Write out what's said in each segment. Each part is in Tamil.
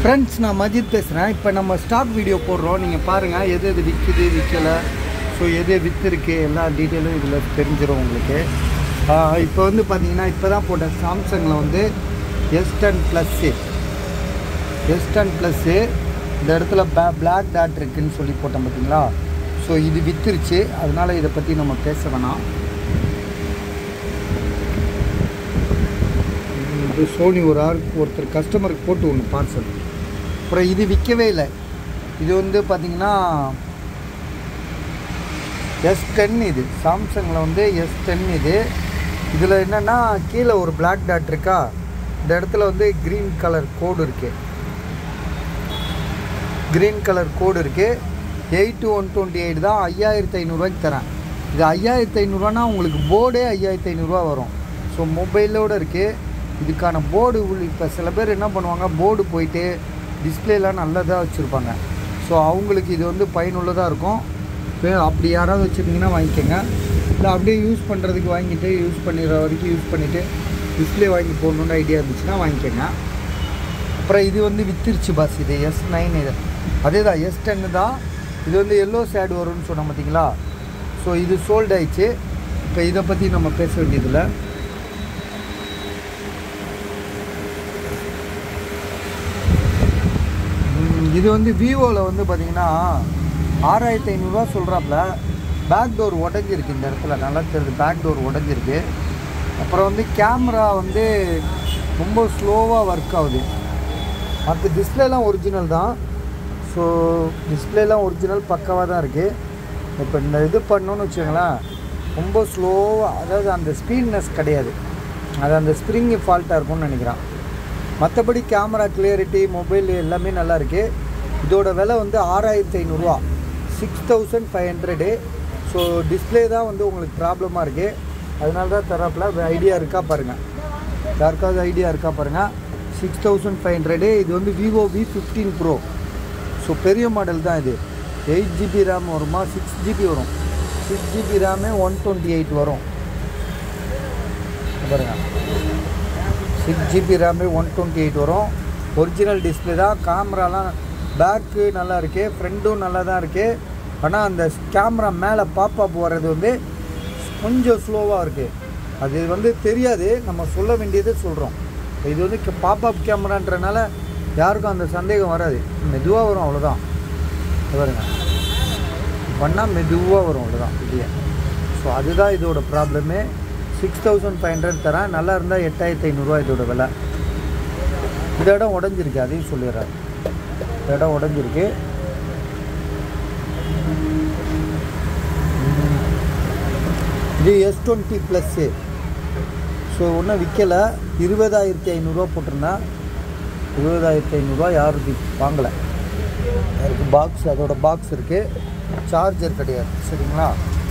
ஃப்ரெண்ட்ஸ் நான் மஜித் பேசுகிறேன் இப்போ நம்ம ஸ்டாக் வீடியோ போடுறோம் நீங்கள் பாருங்கள் எது எது விற்குது விற்கலை ஸோ எது விற்றுருக்கு எல்லா டீட்டெயிலும் இதில் தெரிஞ்சிடும் உங்களுக்கு ஆஹ் இப்போ வந்து பார்த்தீங்கன்னா இப்போ தான் போட்ட சாம்சங்கில் வந்து S ten plus S ten plus இந்த இடத்துல பே பிளாக் டாட் இருக்குன்னு சொல்லி போட்டோம் பார்த்தீங்களா ஸோ இது விற்றுருச்சு அதனால இதை பற்றி நம்ம பேச வேணாம் இது சோனி ஒரு ஆளுக்கு ஒருத்தர் கஸ்டமருக்கு போட்டு ஒன்று பார்சல் அப்புறம் இது விற்கவே இல்லை இது வந்து பார்த்தீங்கன்னா எஸ் டென் இது சாம்சங்கில் வந்து எஸ் டென் இது இதில் என்னென்னா கீழே ஒரு Black டாட் இருக்கா இந்த இடத்துல வந்து க்ரீன் கலர் கோடு இருக்குது க்ரீன் கலர் கோடு இருக்குது eight to one twenty eight தான் ஐயாயிரத்து ஐநூறுரூவாய்க்கு தரேன் இது ஐயாயிரத்து ஐநூறுரூவானா உங்களுக்கு போர்டே ஐயாயிரத்து ஐநூறுரூவா வரும் ஸோ மொபைலோடு இருக்குது இதுக்கான போர்டு இப்போ சில பேர் என்ன பண்ணுவாங்க போர்டு போயிட்டு டிஸ்பிளேலாம் நல்லதாக வச்சுருப்பாங்க ஸோ அவங்களுக்கு இது வந்து பயனுள்ளதாக இருக்கும் இப்போ அப்படி யாராவது வச்சுருந்தீங்கன்னா வாங்கிக்கோங்க இல்லை அப்படியே யூஸ் பண்ணுறதுக்கு வாங்கிட்டு யூஸ் பண்ணிடுற வரைக்கும் யூஸ் பண்ணிவிட்டு டிஸ்பிளே வாங்கி போடணுன்னு ஐடியா இருந்துச்சுன்னா வாங்கிக்கோங்க அப்புறம் இது வந்து வித்துருச்சு பாஸ் இது எஸ் நைன் இது அதே தான் எஸ் டென்னு தான் இது வந்து எல்லோ சேட் வரும்னு சொன்னோம் பார்த்தீங்களா ஸோ இது சோல்ட் ஆயிடுச்சு இப்போ இதை பற்றி நம்ம பேச வேண்டியதில்லை ம், இது வந்து விவோவில் வந்து பார்த்தீங்கன்னா ஆறாயிரத்தி ஐநூறுரூவா சொல்கிறாப்புல பேக் டோர் உடஞ்சிருக்கு இந்த இடத்துல நல்லா தெரியுது பேக் டோர் உடஞ்சிருக்கு அப்புறம் வந்து கேமரா வந்து ரொம்ப ஸ்லோவாக ஒர்க் ஆகுது மற்ற டிஸ்பிளேலாம் ஒரிஜினல் தான் ஸோ டிஸ்பிளேலாம் ஒரிஜினல் பக்காவாக தான் இருக்குது இப்போ இந்த இது பண்ணோன்னு வச்சுக்கோங்களேன் ரொம்ப ஸ்லோவாக அதாவது அந்த ஸ்பீட்னஸ் கிடையாது அது அந்த ஸ்ப்ரிங்கு ஃபால்ட்டாக இருக்கும்னு நினைக்கிறேன் மற்றபடி கேமரா கிளியரிட்டி மொபைல் எல்லாமே நல்லா இருக்குது இதோட விலை வந்து ஆறாயிரத்தி ஐநூறுரூவா six thousand five hundred so display தான் வந்து உங்களுக்கு ப்ராப்ளமாக இருக்குது அதனால தான் தராப்பில் ஐடியா இருக்கா பாருங்கள் யாருக்காவது ஐடியா இருக்கா பாருங்கள் சிக்ஸ் தௌசண்ட் ஃபைவ் ஹண்ட்ரடு இது வந்து Vivo V fifteen pro so பெரிய மாடல் தான் இது எயிட் ஜிபி ரேம் வருமா சிக்ஸ் ஜிபி வரும் சிக்ஸ் ஜிபி ரேமே ஒன் டுவெண்ட்டி எயிட் வரும் இங்க பாருங்க சிக்ஸ் ஜிபி ரேமே ஒன் டுவெண்ட்டி எயிட் வரும் ஒரிஜினல் டிஸ்பிளே தான் கேமராலாம் பேக்கு நல்லா இருக்குது ஃப்ரண்ட்டும் நல்லா தான் இருக்குது ஆனால் அந்த கேமரா மேலே பாப்அப் வர்றது வந்து கொஞ்சம் ஸ்லோவாக இருக்குது அது வந்து தெரியாது நம்ம சொல்ல வேண்டியதை சொல்கிறோம் இது வந்து பாப்அப் கேமரான்றனால யாருக்கும் அந்த சந்தேகம் வராது மெதுவாக வரும் அவ்வளோதான் இது பாருங்க பண்ணால் மெதுவாக வரும் அவ்வளோதான் இல்லையா ஸோ அதுதான் இதோட ப்ராப்ளமே சிக்ஸ் தௌசண்ட் ஃபைவ் ஹண்ட்ரட் தரேன் நல்லா இருந்தால் எட்டாயிரத்தி ஐநூறுரூவா இதோட விலை இந்த இடம் உடஞ்சிருக்கு அதையும் சொல்லிடுறேன் இந்த இடம் உடஞ்சிருக்கு இது எஸ் டுவெண்ட்டி ப்ளஸ்ஸு ஸோ ஒன்றும் விற்கலை இருபதாயிரத்தி ஐநூறுரூவா போட்டிருந்தேன் இருபதாயிரத்தி ஐநூறுரூவா யாரும் வாங்கலை அதுக்கு பாக்ஸ் அதோட பாக்ஸ் இருக்குது சார்ஜர் கிடையாது சரிங்களா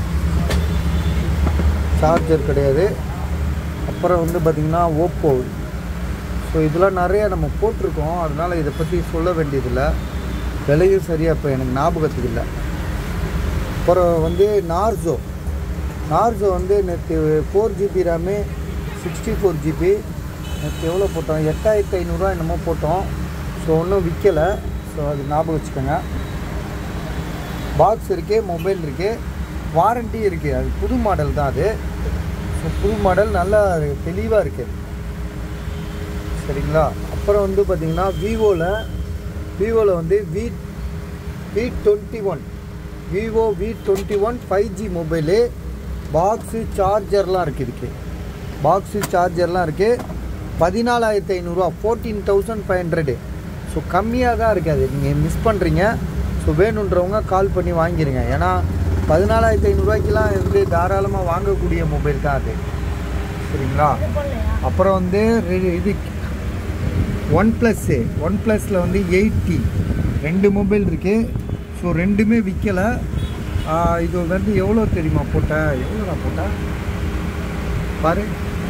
சார்ஜர் கிடையாது அப்புறம் வந்து பார்த்திங்கன்னா ஓப்போ ஸோ இதெல்லாம் நிறையா நம்ம போட்டிருக்கோம் அதனால் இதை பற்றி சொல்ல வேண்டியதில்லை விலையும் சரியாக இப்போ எனக்கு ஞாபகத்துக்கு இல்லை அப்புறம் வந்து நார்ஜோ நார்ஜோ வந்து நேற்று four GB RAM sixty four GB நேற்று எவ்வளோ போட்டோம் எட்டாயிரத்தி ஐநூறுரூவா என்னமோ போட்டோம் ஸோ ஒன்றும் விற்கலை ஸோ அது ஞாபகம் வச்சுக்கோங்க பாக்ஸ் இருக்குது மொபைல் இருக்குது வாரண்ட்டி இருக்குது அது புது மாடல் தான் அது ஸோ புது மாடல் நல்லா தெளிவாக இருக்குது சரிங்களா அப்புறம் வந்து பார்த்திங்கன்னா விவோவில் விவோவில் வந்து V V twenty one Vivo V twenty one five G mobile box சார்ஜர்லாம் இருக்குது இதுக்கு பாக்ஸு சார்ஜர்லாம் இருக்குது பதினாலாயிரத்தி ஐநூறுரூவா fourteen thousand five hundred so கம்மியாக தான் இருக்குது அது நீங்கள் மிஸ் பண்ணுறீங்க ஸோ வேணுன்றவங்க கால் பண்ணி வாங்கிடுங்க ஏன்னா பதினாலாயிரத்தி ஐநூறுரூவாய்க்கெலாம் வந்து தாராளமாக வாங்கக்கூடிய மொபைல் தான் அது சரிங்களா அப்புறம் வந்து ரெ- இது ஒன் ப்ளஸ்ஸு ஒன் ப்ளஸில் வந்து எயிட்டி ரெண்டு மொபைல் இருக்குது ஸோ ரெண்டுமே விற்கலை இது வந்து எவ்வளோ தெரியுமா போட்டேன் எவ்வளோ நான் போட்டேன் பாரு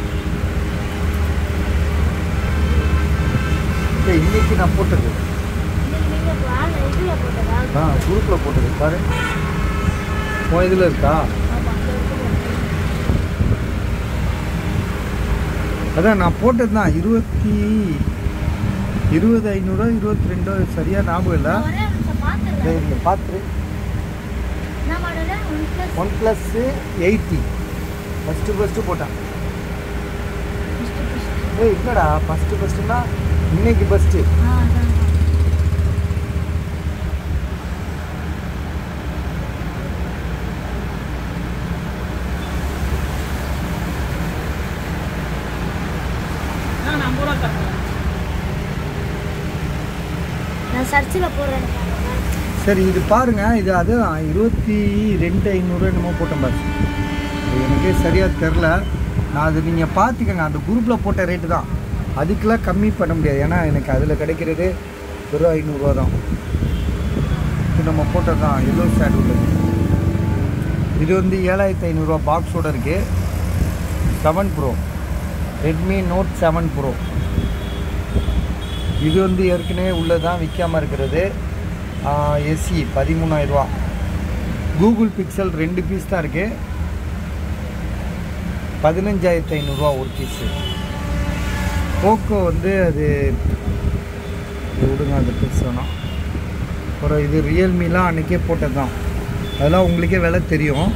ஏய், இன்னைக்கு நான் போட்டது ஆ குரூப்பில் போட்டது பாரு உன் இதில் இருக்கா அதான் நான் போட்டது தான் இருபத்தி இருபது ஐநூறுரூவா இருபத்தி ரெண்டோ சரியாக ஞாபகம் இல்லை நான் ஒரே நிமிஷம் பார்த்துடுறேன் இங்கே பார்த்துரு என்ன model OnePlus OnePlus eighty first first போட்டான் ஏய் இல்லைடா ஃபஸ்ட்டு ஃபஸ்ட்டுனா இன்னைக்கு ஃபஸ்ட்டு ஆ அதான் நான் சர்ச்சில் போடுறேன் சரி இது பாருங்க இது அதுதான் இருபத்தி ரெண்டு ஐநூறு என்னமோ போட்டேன் பாரு அது எனக்கே சரியாக தெரில நான் அது நீங்கள் பார்த்துக்கங்க அந்த குரூப்பில் போட்ட ரேட்டு தான் அதுக்கெல்லாம் கம்மி பண்ண முடியாது ஏன்னா எனக்கு அதில் கிடைக்கிறது வெறும் ஐநூறுரூவா தான் இது நம்ம போட்டது தான் எல்லோ ஸ்டாண்ட் உள்ளது இது வந்து ஏழாயிரத்தி ஐநூறுரூவா பாக்ஸோடு இருக்குது seven pro Redmi note seven pro இது வந்து ஏற்கனவே உள்ளதான் விற்காம இருக்கிறது எஸ்சி பதிமூணாயிரரூவா கூகுள் பிக்சல் ரெண்டு பீஸ் தான் இருக்குது பதினஞ்சாயிரத்தி ஐநூறுரூவா ஒரு பீஸு போக்கோ வந்து அது இது விடுங்க அந்த பீஸ் வேணாம் அப்புறம் இது ரியல்மிலாம் அன்றைக்கே போட்டது தான் அதெல்லாம் உங்களுக்கே விலை தெரியும்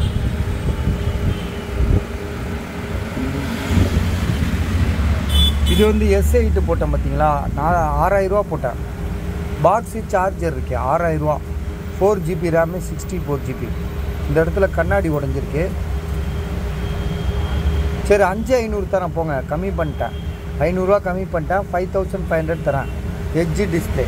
இது வந்து எஸ் எயிட்டு போட்டேன் பார்த்தீங்களா நான் ஆறாயிரரூவா போட்டேன் பாக்ஸு சார்ஜர் இருக்கு ஆறாயிரரூவா four GB RAM sixty four GB இந்த இடத்துல கண்ணாடி உடஞ்சிருக்கு சரி அஞ்சு ஐநூறு தரேன் போங்க கம்மி பண்ணிட்டேன் ஐநூறுரூவா கம்மி பண்ணிட்டேன் ஃபைவ் தௌசண்ட் ஃபைவ் ஹண்ட்ரட் தரேன் எட்ஜி டிஸ்பிளே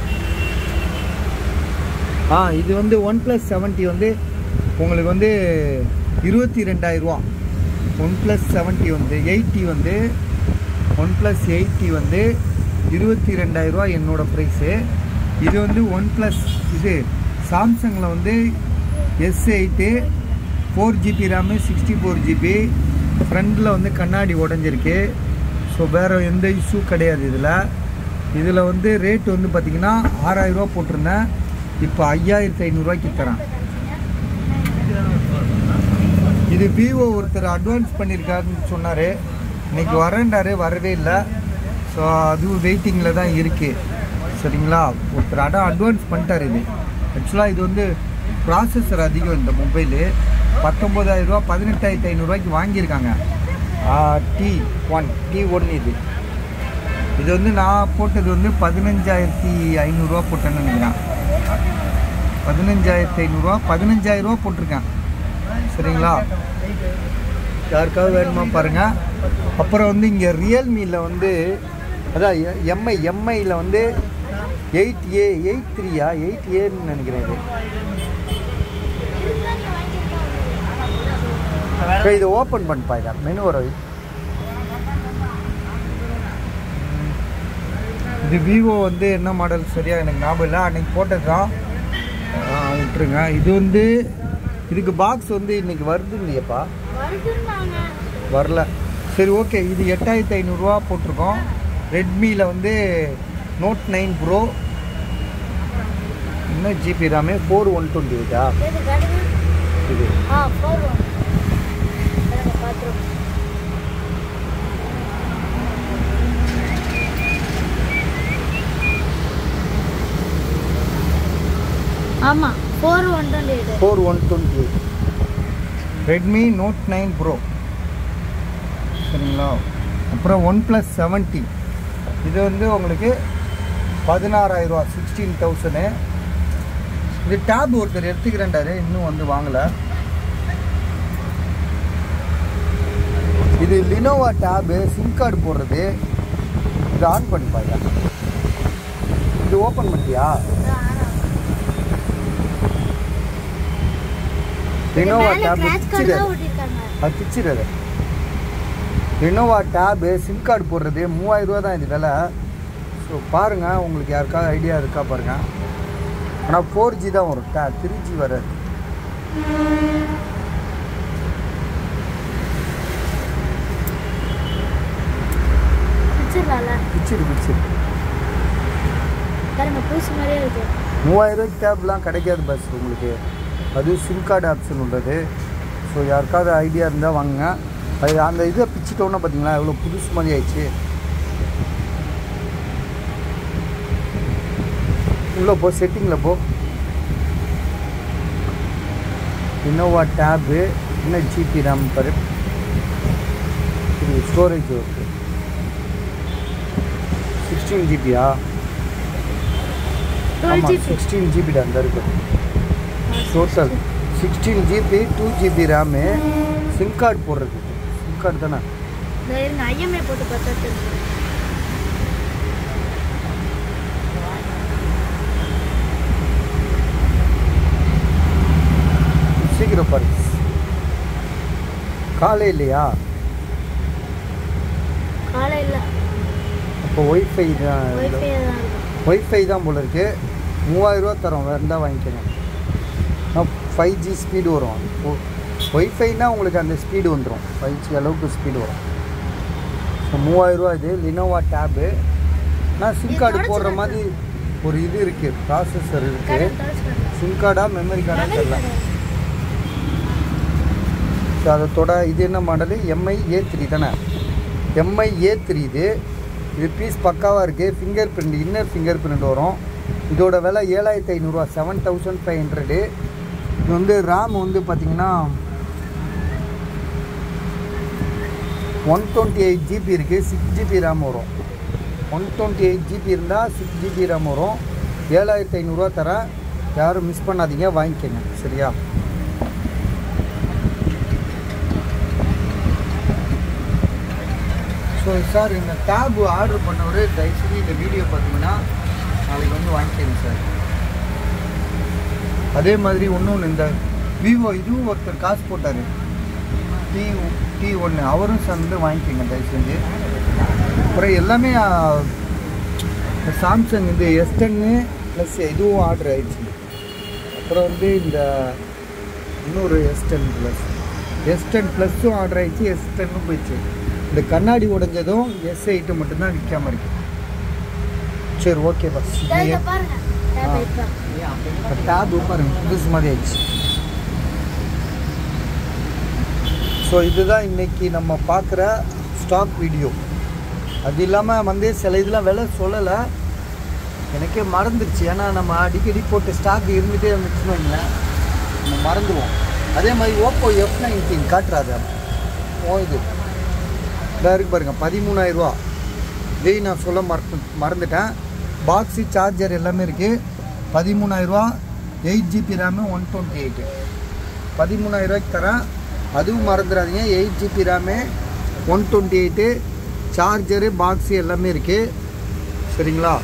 ஆ இது வந்து ஒன் ப்ளஸ் செவன்ட்டி வந்து உங்களுக்கு வந்து இருபத்தி ரெண்டாயிரரூவா ஒன் ப்ளஸ் செவன்ட்டி வந்து எயிட்டி வந்து ஒன் ப்ளஸ் எயிட்டி வந்து இருபத்தி ரெண்டாயிரரூவா என்னோடய ப்ரைஸு இது வந்து ஒன் ப்ளஸ் இது சாம்சங்கில் வந்து S eight four GB RAM sixty four GB ஃப்ரண்டில் வந்து கண்ணாடி உடஞ்சிருக்கு ஸோ வேறு எந்த இஷ்யூ கிடையாது இதில் இதில் வந்து ரேட் வந்து பார்த்திங்கன்னா ஆறாயிரரூவா போட்டிருந்தேன் இப்போ ஐயாயிரத்தி ஐநூறுரூவாய்க்கு தரேன் இது விவோ ஒருத்தர் அட்வான்ஸ் பண்ணியிருக்காருன்னு சொன்னார் இன்னைக்கு வரேன்டாரு வரவே இல்லை ஸோ அதுவும் வெயிட்டிங்கில் தான் இருக்குது சரிங்களா ஒருத்தர் அடம் அட்வான்ஸ் பண்ணிட்டார் இது ஆக்சுவலாக இது வந்து ப்ராசஸர் அதிகம் இந்த மொபைலு பத்தொம்போதாயிரரூவா பதினெட்டாயிரத்தி ஐநூறுரூவாய்க்கு வாங்கியிருக்காங்க டி ஒன் டி ஒன் இது இது வந்து நான் போட்டது வந்து பதினஞ்சாயிரத்தி ஐநூறுரூவா போட்டேன்னு நினைக்கிறேன் பதினஞ்சாயிரத்தி ஐநூறுரூவா பதினஞ்சாயிரரூவா போட்டிருக்கேன் சரிங்களா யாருக்காவது வேணுமா பாருங்கள் அப்புறம் வந்து இங்கே ரியல்மியில் வந்து அதான் எம்ஐ எம்ஐயில் வந்து எயிட் ஏ எயிட் த்ரீயா எயிட் ஏன்னு நினைக்கிறேன் இது இப்போ இதை ஓப்பன் பண்ணிப்பா இதை மெனு வர வை. இது விவோ வந்து என்ன மாடல் சரியா எனக்கு ஞாபகம் இல்லை அன்னைக்கு போட்டது தான் விட்டுருங்க இது வந்து இதுக்கு பாக்ஸ் வந்து இன்னைக்கு வருது இல்லையப்பா வருதுன்னாங்க வரல சரி ஓகே இது எட்டாயிரத்தி ஐநூறுரூவா போட்டிருக்கோம் ரெட்மியில் வந்து நோட் நைன் ப்ரோ இன்னும் ஜிபி ராமே ஃபோர் ஒன் டுவெண்ட்டி எயிட்டா எது கடுகு இது ஆ ஃபோர் ஒன் பார்த்துருவோம் ஆமாம் four one twenty eight four one twenty eight Redmi note nine pro சரிங்களா அப்புறம் ஒன் ப்ளஸ் செவன்ட்டி இது வந்து உங்களுக்கு பதினாறாயிரரூவா சிக்ஸ்டீன் தௌசண்டு இது டேப் ஒருத்தர் எடுத்துக்கிறேன்டாரு இன்னும் வந்து வாங்கலை இது லினோவா டேபு சிம் கார்டு போடுறது இது ஆன் பண்ணி பாருங்க இது ஓப்பன் பண்ணிட்டியா லினோவா டேப் கிராச் கார்டு பிச்சிரு தான் ஓட்டிருக்காங்க அது பிச்சிரு அது லினோவா டேபு சிம் கார்டு போடுறது மூவாயிரம் ரூபா தான் இது விலை ஸோ பாருங்கள் உங்களுக்கு யாருக்காவது ஐடியா இருக்கா பாருங்கள் ஆனால் ஃபோர் ஜி தான் வரும் டே த்ரீ ஜி வராது பிடிச்சிடலாம்ல பிச்சிரு பிச்சிரு பாருங்க பூசி மாதிரியே இருக்கு மூவாயிரம் ரூபாய்க்கு டேப்லாம் கிடைக்காது பஸ் உங்களுக்கு அது சிம் கார்டு ஆப்ஷன் உள்ளது ஸோ யாருக்காவது ஐடியா இருந்தால் வாங்குங்க அது அந்த இதை பிச்சுட்டோன்னா பார்த்தீங்களா எவ்வளோ புதுசு மாதிரி ஆயிடுச்சு உள்ளே போ செட்டிங்கில் போ இனோவா டேபு என்ன ஜிபி ரேம் பாரு இது ஸ்டோரேஜ் ஓகே சிக்ஸ்டீன் ஜிபியா டுவெல் ஆமாம் ஜிபி சிக்ஸ்டீன் ஜிபி தான் இருக்கு total sixteen GB two GB RAM SIM card போடுறது சிம் கார்டு தானே இந்த இருங்க ஐஎம்ஏ போட்டு பார்த்தா தெரியும் சீக்கிரம் பாரு காலை இல்லையா காலையில் அப்போ ஒய்ஃபை தான் ஒய்ஃபை தான் இருக்கும் ஒய்ஃபை தான் போல இருக்கு மூவாயிரம் ரூபா தரோம் வேறு இருந்தால் வாங்கிக்கோங்க ஃபைவ் ஜி ஸ்பீடு வரும் ஓ ஒய்ஃபைனா உங்களுக்கு அந்த ஸ்பீடு வந்துடும் ஃபைவ் ஜி அளவுக்கு ஸ்பீடு வரும் ஸோ மூவாயிரரூவா இது லினோவா டேபு நான் சிம் கார்டு போடுற மாதிரி ஒரு இது இருக்குது ப்ராசஸர் இருக்குது கடன் தொலைச்சிக்கிறேன் சிம் கார்டா மெமரி கார்டா தெரியல ஸோ அதோட இது என்ன மாடலு எம்ஐ ஏ த்ரீ தானே எம்ஐ ஏ த்ரீ இது இது பீஸ் பக்காவாக இருக்குது fingerprint inner fingerprint வரும் இதோட விலை ஏழாயிரத்தி ஐநூறுரூவா செவன் தௌசண்ட் ஃபைவ் ஹண்ட்ரடு இது வந்து ரேம் வந்து பார்த்தீங்கன்னா ஒன் டுவெண்ட்டி எயிட் ஜிபி இருக்குது சிக்ஸ் ஜிபி ரேம் வரும் ஒன் டுவெண்ட்டி எயிட் ஜிபி இருந்தால் சிக்ஸ் ஜிபி ரேம் வரும் ஏழாயிரத்தி ஐநூறுரூவா தரேன் யாரும் மிஸ் பண்ணாதீங்க வாங்கிக்கோங்க சரியா ஸோ சார் இந்த டேப் ஆர்டர் பண்ணவர் தயவுசெய்து இந்த வீடியோ பார்த்தீங்கன்னா நாளைக்கு வந்து வாங்கிக்கோங்க சார் அதே மாதிரி இன்னொன்று இந்த விவோ இதுவும் ஒருத்தர் காசு போட்டார் டி டி ஒன்று அவரும் சேர்ந்து வாங்கிக்கோங்க தயவு செஞ்சு அப்புறம் எல்லாமே ஆ, இந்த சாம்சங் இது எஸ் டென்னு ப்ளஸ் இதுவும் ஆர்டர் ஆயிடுச்சு அப்புறம் வந்து இந்த இன்னொரு S ten plus S ten ப்ளஸ்ஸும் ஆர்டர் ஆயிடுச்சு எஸ் டென்னும் போயிடுச்சு இந்த கண்ணாடி உடைஞ்சதும் எஸ் எயிட்டு மட்டும்தான் விற்காம இருக்கு சரி ஓகே பஸ் இதை பாருங்க டேப் இப்போ டேப் பாருங்க புதுசு மாதிரி ஆயிடுச்சு ஸோ இதுதான் இன்னைக்கு நம்ம பார்க்குற ஸ்டாக் வீடியோ அது இல்லாமல் வந்து சில இதெல்லாம் விலை சொல்லலை எனக்கே மறந்துடுச்சு ஏன்னா நம்ம அடிக்கடி போட்டு ஸ்டாக் இருந்துகிட்டே இருந்துச்சுன்னு வைங்களேன் நம்ம மறந்துடுவோம் அதே மாதிரி ஓப்போ எஃப் நைன்டீன் காட்டுறாது ஓ இது இதாக இருக்கு பாருங்கள் பதிமூணாயிரரூவா இதையும் நான் சொல்ல மறந்து மறந்துட்டேன் பாக்ஸு சார்ஜர் எல்லாமே இருக்குது பதிமூணாயிரரூவா eight GB RAM one twenty eight பதிமூணாயிரரூவாய்க்கு தரேன் அதுவும் மறந்துடாதீங்க eight GB RAM one twenty eight charger box எல்லாமே இருக்குது சரிங்களா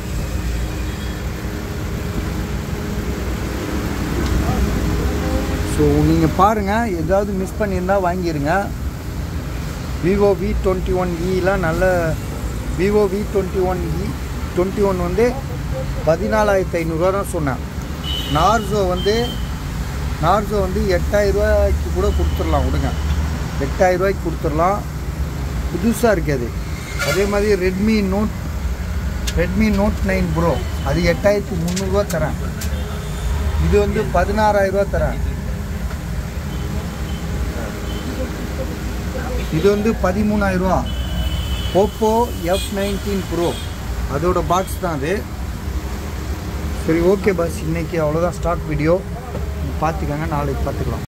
ஸோ நீங்கள் பாருங்கள் ஏதாவது மிஸ் பண்ணியிருந்தால் வாங்கிடுங்க விவோ வி டுவெண்ட்டி ஒன் இலாம் நல்ல Vivo V twenty one E twenty one வந்து பதினாலாயிரத்து ஐநூறுரூவா தான் சொன்னேன் நார்சோ வந்து நார்சோ வந்து எட்டாயிரரூவாய்க்கு கூட கொடுத்துடலாம் விடுங்க எட்டாயிரரூவாய்க்கு கொடுத்துடலாம் புதுசாக இருக்குது அது அதே மாதிரி Redmi note Redmi note nine pro அது எட்டாயிரத்தி முந்நூறுரூவா தரேன் இது வந்து பதினாறாயிரரூவா தரேன் இது வந்து பதிமூணாயிரரூவா ஓப்போ எஃப் நைன்டீன் ப்ரோ அதோட பாக்ஸ் தான் அது சரி ஓகே பஸ் இன்னைக்கு அவ்வளோதான் ஸ்டாக் வீடியோ பார்த்துக்கோங்க நாளைக்கு பார்த்துக்கலாம்